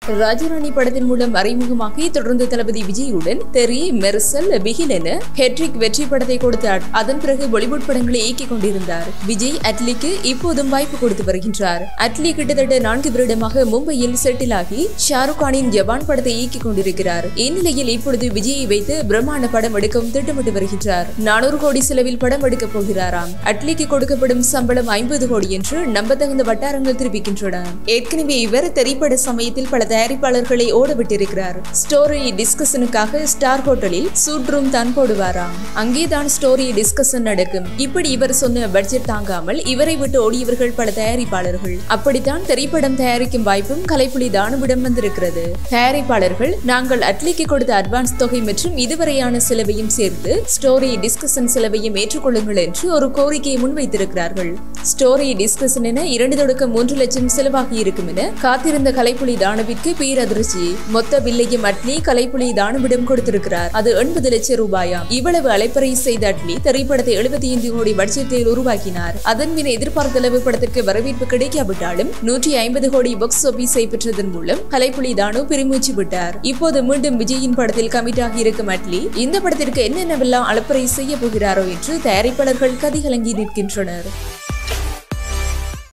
ராஜராணி படத்தின் மூலம் அறிமுகமாகி தொடர்ந்து தளபதி விஜயுடன் தெரி மெர்சல் பிகில் என ஹெட்ரிக் வெற்றி படத்தை கொடுத்தார் அதன் பிறகு பாலிவுட் படங்களை இயக்கிக் கொண்டிருந்தார் விஜய் அட்லிக்கு இப்போதும் வாய்ப்பு கொடுத்து வருகின்றார் அட்லி கிட்டத்தட்ட நான்கு வருடமாக மும்பையில் செட்டில் ஆகி ஷாருக் கானின் ஜவான் படத்தை இயக்கிக் கொண்டிருக்கிறார் இந்நிலையில் இப்பொழுது விஜயை வைத்து பிரம்மாண்ட படம் எடுக்கவும் திட்டமிட்டு வருகின்றார் நானூறு கோடி செலவில் படம் எடுக்கப் போகிறாராம் அட்லிக்கு கொடுக்கப்படும் சம்பளம் ஐம்பது கோடி என்று நம்பத்தகுந்த வட்டாரங்கள் தெரிவிக்கின்றன ஏற்கனவே இவர் திரைப்பட சமயத்தில் பல தயாரிப்பாளர்களை ஓட விட்டிருக்கிறார் ஸ்டோரி டிஸ்கஷனுக்காக ஸ்டார் ஹோட்டலில் சூட் ரூம் தான் போடுவாராம் அங்கேதான் ஸ்டோரி டிஸ்கஷன் நடக்கும் இப்படி இவர் சொன்ன பட்ஜெட் தாங்காமல் இவரை விட்டு ஓடியவர்கள் பல தயாரிப்பாளர்கள் அப்படித்தான் திரைப்படம் தயாரிக்கும் வாய்ப்பும் கலைப்புலி தானுவிடம் வந்திருக்கிறது தயாரிப்பாளர்கள் நாங்கள் அட்லிக்கு கொடுத்த அட்வான்ஸ் தொகை மற்றும் இதுவரையான செலவையும் சேர்த்து ஸ்டோரி டிஸ்கஷன் செலவையும் ஏற்றுக்கொள்ளுங்கள் என்று ஒரு கோரிக்கையை முன்வைத்திருக்கிறார்கள் ஸ்டோரி டிஸ்கஷன் என இரண்டு தொடக்கம் மூன்று லட்சம் செலவாகி இருக்கும் என காத்திருந்த கலைப்புலி தானுவிற்கு பேரதிர்ச்சி மொத்த பில்லையும் அட்லி கலைப்புலி தானுவிடம் கொடுத்திருக்கிறார் அது எண்பது லட்சம் ரூபாயாம் இவ்வளவு அலைப்பறை செய்த அட்லி திரைப்படத்தை எழுபத்தி ஐந்து கோடி பட்ஜெட்டில் உருவாக்கினார் அதன் பின் எதிர்பார்த்த அளவு படத்திற்கு வரவேற்பு கிடைக்காவிட்டாலும் நூற்றி ஐம்பது கோடி பாக்ஸ் ஆபீஸை பெற்றதன் மூலம் கலைப்புலி தானு பெருமூச்சு விட்டார் இப்போது மீண்டும் விஜயின் படத்தில் கமிட் ஆகி இருக்கும் அட்லி இந்த படத்திற்கு என்னென்னவெல்லாம் அலப்பறை செய்ய போகிறாரோ என்று தயாரிப்பாளர்கள் கதிகலங்கி நிற்கின்றனர்